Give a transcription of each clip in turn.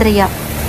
సుందరయ్య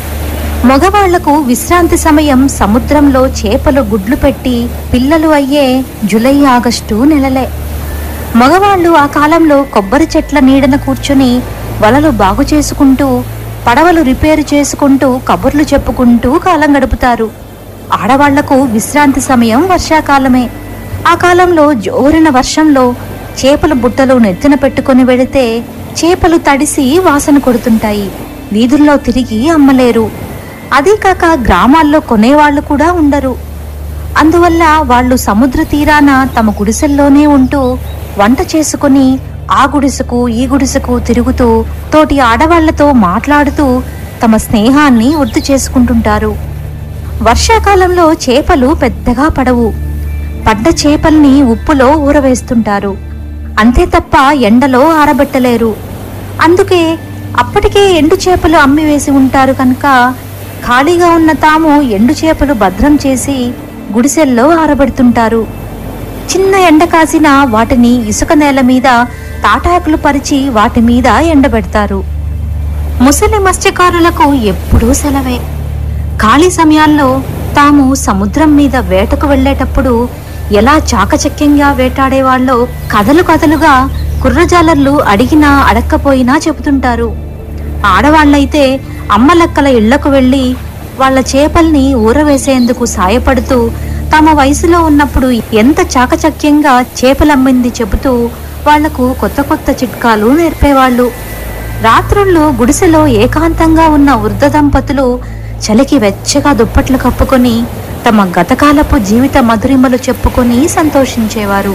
మగవాళ్లకు విశ్రాంతి సమయం సముద్రంలో చేపలు గుడ్లు పెట్టి పిల్లలు అయ్యే జులై ఆగస్టు నెలలే మగవాళ్ళు ఆ కాలంలో కొబ్బరి చెట్ల నీడన కూర్చుని వలలు బాగు చేసుకుంటూ పడవలు రిపేరు చేసుకుంటూ కబుర్లు చెప్పుకుంటూ కాలం గడుపుతారు ఆడవాళ్లకు విశ్రాంతి సమయం వర్షాకాలమే ఆ కాలంలో జోరిన వర్షంలో చేపల బుట్టలు నెత్తిన పెట్టుకొని వెళితే చేపలు తడిసి వాసన కొడుతుంటాయి వీధుల్లో తిరిగి అమ్మలేరు అదీ కాక గ్రామాల్లో కొనేవాళ్లు కూడా ఉండరు అందువల్ల వాళ్ళు సముద్ర తీరాన తమ గుడిసెల్లోనే ఉంటూ వంట చేసుకుని ఆ గుడిసెకు ఈ గుడిసెకు తిరుగుతూ తోటి ఆడవాళ్లతో మాట్లాడుతూ తమ స్నేహాన్ని వృద్ధి చేసుకుంటుంటారు వర్షాకాలంలో చేపలు పెద్దగా పడవు పడ్డ చేపల్ని ఉప్పులో ఊరవేస్తుంటారు అంతే తప్ప ఎండలో ఆరబెట్టలేరు అందుకే అప్పటికే ఎండు చేపలు అమ్మి వేసి ఉంటారు కనుక ఖాళీగా ఉన్న తాము ఎండు చేపలు భద్రం చేసి గుడిసెల్లో ఆరబెడుతుంటారు చిన్న ఎండ కాసిన వాటిని ఇసుక నేల మీద తాటాకులు పరిచి వాటి మీద ఎండబెడతారు ముసలి మత్స్యకారులకు ఎప్పుడూ సెలవే ఖాళీ సమయాల్లో తాము సముద్రం మీద వేటకు వెళ్ళేటప్పుడు ఎలా చాకచక్యంగా వేటాడేవాళ్ళో కథలు కథలుగా కుర్రజాలర్లు అడిగినా అడక్కపోయినా చెబుతుంటారు ఆడవాళ్ళైతే అమ్మలక్కల ఇళ్లకు వెళ్ళి వాళ్ళ చేపల్ని ఊరవేసేందుకు సాయపడుతూ తమ వయసులో ఉన్నప్పుడు ఎంత చాకచక్యంగా చేపలమ్మింది చెబుతూ వాళ్లకు కొత్త కొత్త చిట్కాలు నేర్పేవాళ్ళు రాత్రుళ్ళు గుడిసెలో ఏకాంతంగా ఉన్న వృద్ధ దంపతులు చలికి వెచ్చగా దుప్పట్లు కప్పుకొని తమ గతకాలపు జీవిత మధురిమలు చెప్పుకొని సంతోషించేవారు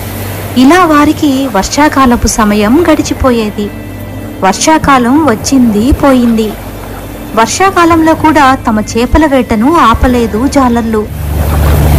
ఇలా వారికి వర్షాకాలపు సమయం గడిచిపోయేది వర్షాకాలం వచ్చింది పోయింది వర్షాకాలంలో కూడా తమ చేపల వేటను ఆపలేదు జాలర్లు